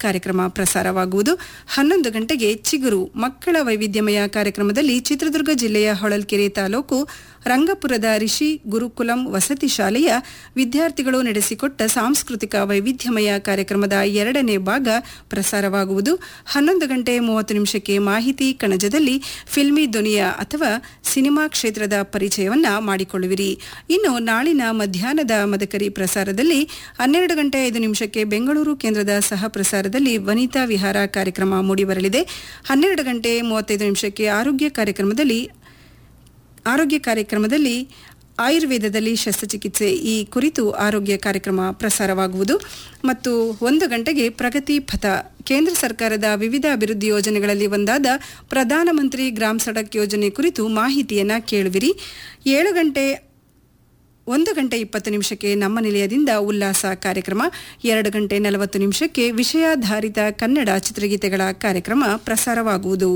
ಕಾರ್ಯಕ್ರಮ ಪ್ರಸಾರವಾಗುವುದು ಹನ್ನೊಂದು ಗಂಟೆಗೆ ಚಿಗುರು ಮಕ್ಕಳ ವೈವಿಧ್ಯಮಯ ಕಾರ್ಯಕ್ರಮದಲ್ಲಿ ಚಿತ್ರದುರ್ಗ ಜಿಲ್ಲೆಯ ಹೊಳಲ್ಕೆರೆ ತಾಲೂಕು ರಂಗಪುರದ ರಿಷಿ ಗುರುಕುಲಂ ವಸತಿ ಶಾಲೆಯ ವಿದ್ಯಾರ್ಥಿಗಳು ನಡೆಸಿಕೊಟ್ಟ ಸಾಂಸ್ಕೃತಿಕ ವೈವಿಧ್ಯಮಯ ಕಾರ್ಯಕ್ರಮದ ಎರಡನೇ ಭಾಗ ಪ್ರಸಾರವಾಗುವುದು ಹನ್ನೊಂದು ಗಂಟೆ ಮೂವತ್ತು ನಿಮಿಷಕ್ಕೆ ಮಾಹಿತಿ ಕಣಜದಲ್ಲಿ ಫಿಲ್ಮಿ ಧ್ವನಿಯ ಅಥವಾ ಸಿನಿಮಾ ಕ್ಷೇತ್ರದ ಪರಿಚಯವನ್ನ ಮಾಡಿಕೊಳ್ಳುವಿರಿ ಇನ್ನು ನಾಳಿನ ಮಧ್ಯಾಹ್ನದ ಮದಕರಿ ಪ್ರಸಾರದಲ್ಲಿ ಹನ್ನೆರಡು ಗಂಟೆ ಐದು ನಿಮಿಷಕ್ಕೆ ಬೆಂಗಳೂರು ಕೇಂದ್ರದ ಸಹ ಪ್ರಸಾರದಲ್ಲಿ ವನಿತಾ ವಿಹಾರ ಕಾರ್ಯಕ್ರಮ ಮೂಡಿಬರಲಿದೆ ಹನ್ನೆರಡು ಗಂಟೆ ಮೂವತ್ತೈದು ನಿಮಿಷಕ್ಕೆ ಆರೋಗ್ಯ ಕಾರ್ಯಕ್ರಮದಲ್ಲಿ ಆರೋಗ್ಯ ಕಾರ್ಯಕ್ರಮದಲ್ಲಿ ಆಯುರ್ವೇದದಲ್ಲಿ ಶಸ್ತ್ರಚಿಕಿತ್ಸೆ ಈ ಕುರಿತು ಆರೋಗ್ಯ ಕಾರ್ಯಕ್ರಮ ಪ್ರಸಾರವಾಗುವುದು ಮತ್ತು ಒಂದು ಗಂಟೆಗೆ ಪ್ರಗತಿ ಪಥ ಕೇಂದ್ರ ಸರ್ಕಾರದ ವಿವಿಧ ಅಭಿವೃದ್ಧಿ ಯೋಜನೆಗಳಲ್ಲಿ ಒಂದಾದ ಪ್ರಧಾನಮಂತ್ರಿ ಗ್ರಾಮ್ ಸಡಕ್ ಯೋಜನೆ ಕುರಿತು ಮಾಹಿತಿಯನ್ನ ಕೇಳುವಿರಿ ಏಳು ಗಂಟೆ ಒಂದು ಗಂಟೆ ಇಪ್ಪತ್ತು ನಿಮಿಷಕ್ಕೆ ನಮ್ಮ ನಿಲಯದಿಂದ ಉಲ್ಲಾಸ ಕಾರ್ಯಕ್ರಮ ಎರಡು ಗಂಟೆ ನಲವತ್ತು ನಿಮಿಷಕ್ಕೆ ವಿಷಯಾಧಾರಿತ ಕನ್ನಡ ಚಿತ್ರಗೀತೆಗಳ ಕಾರ್ಯಕ್ರಮ ಪ್ರಸಾರವಾಗುವುದು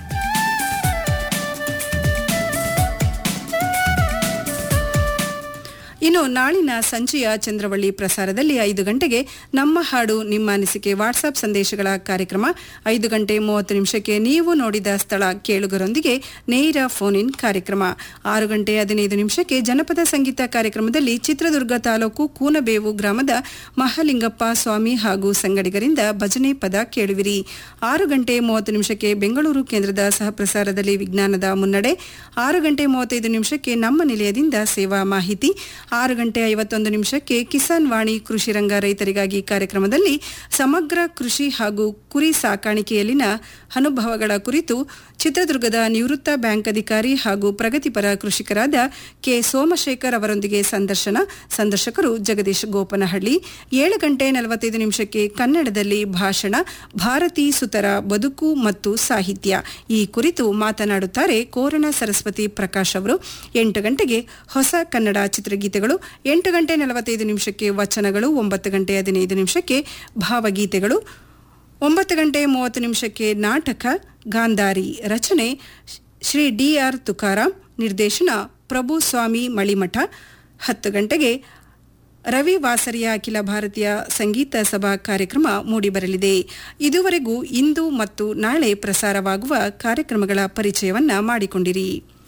ಇನ್ನು ನಾಳಿನ ಸಂಜೆಯ ಚಂದ್ರವಳ್ಳಿ ಪ್ರಸಾರದಲ್ಲಿ ಐದು ಗಂಟೆಗೆ ನಮ್ಮ ಹಾಡು ನಿಮ್ಮ ಅನಿಸಿಕೆ ವಾಟ್ಸ್ಆಪ್ ಸಂದೇಶಗಳ ಕಾರ್ಯಕ್ರಮ ಐದು ಗಂಟೆ ಮೂವತ್ತು ನಿಮಿಷಕ್ಕೆ ನೀವು ನೋಡಿದ ಸ್ಥಳ ಕೇಳುಗರೊಂದಿಗೆ ನೇರ ಫೋನ್ ಇನ್ ಕಾರ್ಯಕ್ರಮ ಆರು ಗಂಟೆ ಹದಿನೈದು ನಿಮಿಷಕ್ಕೆ ಜನಪದ ಸಂಗೀತ ಕಾರ್ಯಕ್ರಮದಲ್ಲಿ ಚಿತ್ರದುರ್ಗ ತಾಲೂಕು ಕೂನಬೇವು ಗ್ರಾಮದ ಮಹಾಲಿಂಗಪ್ಪ ಸ್ವಾಮಿ ಹಾಗೂ ಸಂಗಡಿಗರಿಂದ ಭಜನೆ ಪದ ಕೇಳುವಿರಿ ಆರು ಗಂಟೆ ಮೂವತ್ತು ನಿಮಿಷಕ್ಕೆ ಬೆಂಗಳೂರು ಕೇಂದ್ರದ ಸಹಪ್ರಸಾರದಲ್ಲಿ ವಿಜ್ಞಾನದ ಮುನ್ನಡೆ ಆರು ಗಂಟೆ ಮೂವತ್ತೈದು ನಿಮಿಷಕ್ಕೆ ನಮ್ಮ ನಿಲಯದಿಂದ ಸೇವಾ ಮಾಹಿತಿ ಆರು ಗಂಟೆ ಐವತ್ತೊಂದು ನಿಮಿಷಕ್ಕೆ ಕಿಸಾನ್ ವಾಣಿ ಕೃಷಿ ರಂಗ ರೈತರಿಗಾಗಿ ಕಾರ್ಯಕ್ರಮದಲ್ಲಿ ಸಮಗ್ರ ಕೃಷಿ ಹಾಗೂ ಕುರಿ ಸಾಕಾಣಿಕೆಯಲ್ಲಿನ ಅನುಭವಗಳ ಕುರಿತು ಚಿತ್ರದುರ್ಗದ ನಿವೃತ್ತ ಬ್ಯಾಂಕ್ ಅಧಿಕಾರಿ ಹಾಗೂ ಪ್ರಗತಿಪರ ಕೃಷಿಕರಾದ ಕೆ ಸೋಮಶೇಖರ್ ಅವರೊಂದಿಗೆ ಸಂದರ್ಶನ ಸಂದರ್ಶಕರು ಜಗದೀಶ್ ಗೋಪನಹಳ್ಳಿ ಏಳು ಗಂಟೆ ನಲವತ್ತೈದು ನಿಮಿಷಕ್ಕೆ ಕನ್ನಡದಲ್ಲಿ ಭಾಷಣ ಭಾರತಿ ಸುತರ ಬದುಕು ಮತ್ತು ಸಾಹಿತ್ಯ ಈ ಕುರಿತು ಮಾತನಾಡುತ್ತಾರೆ ಕೋರಣ ಸರಸ್ವತಿ ಪ್ರಕಾಶ್ ಅವರು ಎಂಟು ಗಂಟೆಗೆ ಹೊಸ ಕನ್ನಡ ಚಿತ್ರಗೀತೆಗಳು ಎಂಟು ಗಂಟೆ ನಲವತ್ತೈದು ನಿಮಿಷಕ್ಕೆ ವಚನಗಳು ಒಂಬತ್ತು ಗಂಟೆ ಹದಿನೈದು ನಿಮಿಷಕ್ಕೆ ಭಾವಗೀತೆಗಳು ಒಂಬತ್ತು ಗಂಟೆ ಮೂವತ್ತು ನಿಮಿಷಕ್ಕೆ ನಾಟಕ ಗಾಂಧಾರಿ ರಚನೆ ಶ್ರೀ ಡಿ ಆರ್ ತುಕಾರಾಂ ನಿರ್ದೇಶನ ಪ್ರಭು ಸ್ವಾಮಿ ಮಳಿಮಠ ಹತ್ತು ಗಂಟೆಗೆ ರವಿ ವಾಸರಿಯ ಅಖಿಲ ಭಾರತೀಯ ಸಂಗೀತ ಸಭಾ ಕಾರ್ಯಕ್ರಮ ಮೂಡಿಬರಲಿದೆ ಇದುವರೆಗೂ ಇಂದು ಮತ್ತು ನಾಳೆ ಪ್ರಸಾರವಾಗುವ ಕಾರ್ಯಕ್ರಮಗಳ ಪರಿಚಯವನ್ನ ಮಾಡಿಕೊಂಡಿರಿ